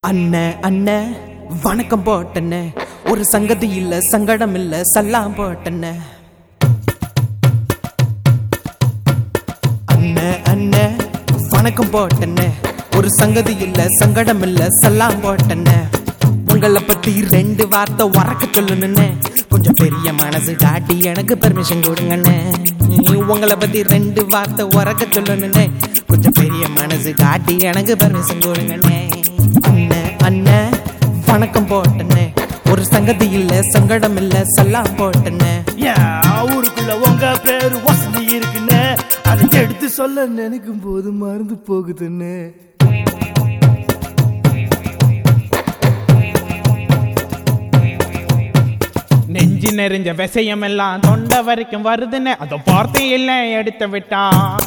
அண்ணன் அண்ணன் வணக்கம் போட்டண்ணே ஒரு சங்கதி இல்ல சங்கடம் இல்ல சல்லாம் போட்டண்ணே அண்ணன் அண்ணன் வணக்கம் போட்டண்ணே ஒரு சங்கதி இல்ல சங்கடம் இல்ல சல்லாம் போட்டண்ணே உங்களை பத்தி ரெண்டு வார்த்தை உறக்க சொல்லணுன்னு கொஞ்சம் பெரிய மனசு காட்டி எனக்கு பெர்மிஷன் கொடுங்கண்ணே உங்களை பத்தி ரெண்டு வார்த்தை உறக்க சொல்லணுன்னு கொஞ்சம் பெரிய மனசு காட்டி எனக்கு பெர்மிஷன் கொடுங்கண்ணே அண்ணன் அண்ணன் வணக்கம் போட்டண்ணே ஒரு சங்கதி இல்ல சங்கடம் இல்ல சல்லாம் போட்டண்ணே ஏன் ஊருக்குள்ள உங்க பேரு வசதி இருக்குன்னு அதை எடுத்து சொல்ல நினைக்கும் போது மறந்து போகுதுன்னு நெஞ்சு நெறிஞ்ச விஷயம் எல்லாம் தொண்டை வரைக்கும் வருதுன்னு அதை வார்த்தையில எடுத்து விட்டான்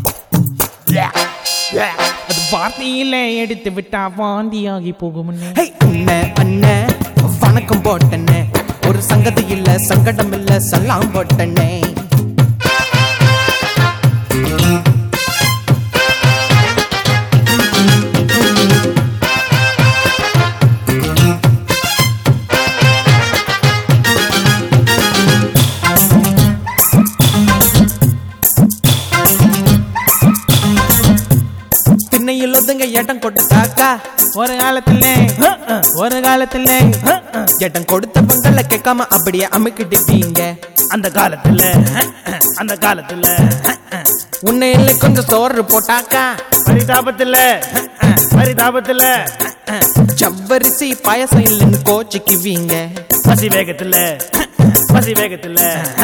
அது வார்த்தையில எடுத்து விட்டா வாந்தியாகி போகும்னு ஹே அண்ணன் அண்ணன் வணக்கம் போட்டண்ணே ஒரு சங்கதி இல்ல சங்கடம் இல்ல சல்லாம் போட்டண்ணே திண்ணையில் ஒதுங்க இடம் கொடுத்தாக்கா ஒரு காலத்துல ஒரு காலத்துல இடம் கொடுத்த பொங்கல கேட்காம அப்படியே அமுக்கிட்டுப்பீங்க அந்த காலத்துல அந்த காலத்துல உன்னையில கொஞ்சம் சோறு போட்டாக்கா பரிதாபத்துல பரிதாபத்துல ஜவ்வரிசி பாயசம் இல்லைன்னு கோச்சிக்குவீங்க பசி வேகத்துல பசி வேகத்துல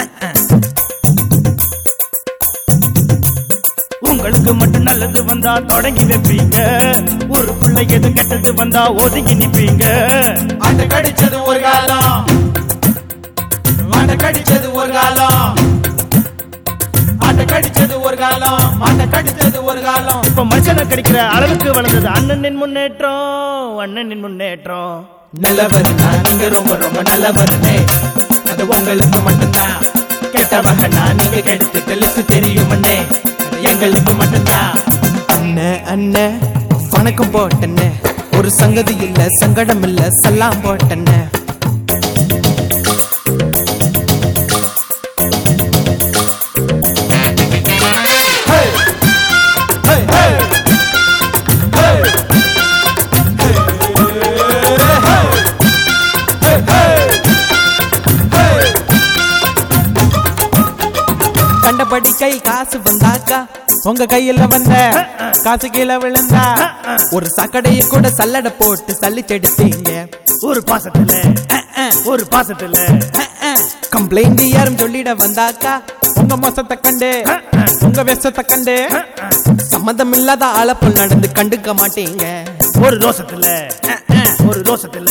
உங்களுக்கு மட்டும் நல்லது வந்தா தொடங்கி வைப்பீங்க ஊருக்குள்ள எது கெட்டது வந்தா ஒதுங்கி நிப்பீங்க ஆட்ட கடிச்சது ஒரு காலம் ஆட்ட கடிச்சது ஒரு காலம் ஆட்ட கடிச்சது ஒரு காலம் ஆட்ட கடிச்சது ஒரு காலம் இப்ப மனுஷனை கிடைக்கிற அளவுக்கு வளர்ந்தது அண்ணனின் முன்னேற்றம் அண்ணனின் முன்னேற்றம் நல்லவருனா நீங்க ரொம்ப ரொம்ப நல்லவருனே அது உங்களுக்கு மட்டும்தான் கெட்டவகனா நீங்க கெடுத்து லிஸ்ட் தெரியுமண்ணே அது எங்களுக்கு மட்டும்தான் அண்ணன் அண்ணன் வணக்கம் போட்டண்ணே ஒரு சங்கதி இல்ல சங்கடம் இல்ல சல்லாம் போட்டண்ணே கண்டபடி கை காசு வந்தாக்கா உங்க கையில வந்த காசு கீழே விழுந்தா ஒரு சக்கடைய கூட சல்லடை போட்டு சல்லிச்செடுத்தீங்க ஒரு பாசத்துல ஒரு பாசத்துல கம்ப்ளைண்ட் யாரும் சொல்லிட வந்தாக்கா உங்க மோசத்தை கண்டு உங்க விஷத்தை கண்டு சம்மந்தம் இல்லாத ஆளப்பல் நடந்து கண்டுக்க மாட்டீங்க ஒரு ரோசத்துல ஒரு ரோசத்துல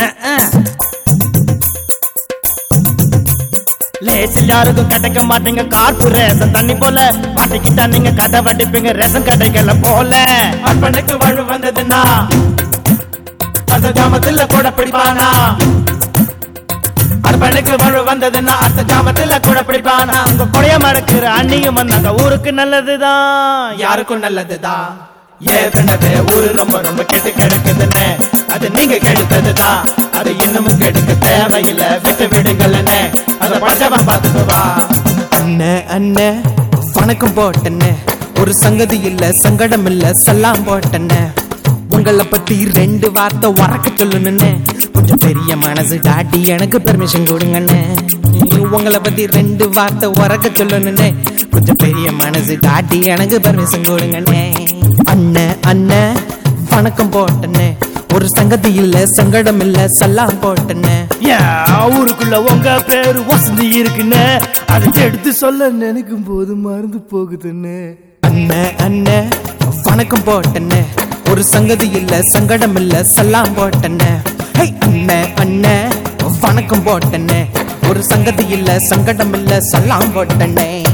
லேசில் யாருக்கும் கிடைக்க மாட்டீங்க கார்பரேஷன் தண்ணி போல மாட்டிக்கிட்டா நீங்க கடை வடிப்பீங்க ரேஷன் கடைகளை போல அப்பனுக்கு வழு வந்ததுன்னா அந்த ஜாமத்துல கூட பிடிப்பானா அர்பனுக்கு வழு வந்ததுன்னா அடுத்த ஜாமத்துல கூட பிடிப்பானா உங்க கொடைய மறக்கிற அண்ணியும் வந்தாங்க ஊருக்கு நல்லதுதான் யாருக்கும் நல்லதுதான் ஏற்கனவே ஊரு ரொம்ப ரொம்ப கெட்டு கிடக்குதுன்னு அது நீங்க கெடுத்ததுதான் அது இன்னமும் கெடுக்க தேவையில்லை விட்டு விடுங்கள்னே அதை பச்சவன் பார்த்துக்குவா அண்ணன் அண்ணன் வணக்கம் போட்டண்ணே ஒரு சங்கதி இல்ல சங்கடம் இல்ல சல்லாம் போட்டண்ணே உங்களை பத்தி ரெண்டு வார்த்தை உறக்க சொல்லணுன்னு கொஞ்சம் பெரிய மனசு காட்டி எனக்கு பெர்மிஷன் கொடுங்கண்ணே உங்களை பத்தி ரெண்டு வார்த்தை உறக்க சொல்லணுன்னு கொஞ்சம் பெரிய மனசு காட்டி எனக்கு பெர்மிஷன் கொடுங்கண்ணே அண்ணன் அண்ணன் வணக்கம் போட்டண்ணே ஒரு சங்கதி இல்ல சங்கடம் இல்ல சல்லாம் போட்டண்ணே ஏன் ஊருக்குள்ள உங்க பேரு வசதி இருக்குன்னு அதை எடுத்து சொல்ல நினைக்கும் போது மறந்து போகுதுன்னு அண்ணன் அண்ணன் வணக்கம் போட்டண்ணே ஒரு சங்கதி இல்ல சங்கடம் இல்ல சல்லாம் போட்டண்ணே ஹை அண்ணன் அண்ணன் வணக்கம் போட்டண்ணே ஒரு சங்கதி இல்ல சங்கடம் இல்ல சல்லாம் போட்டண்ணே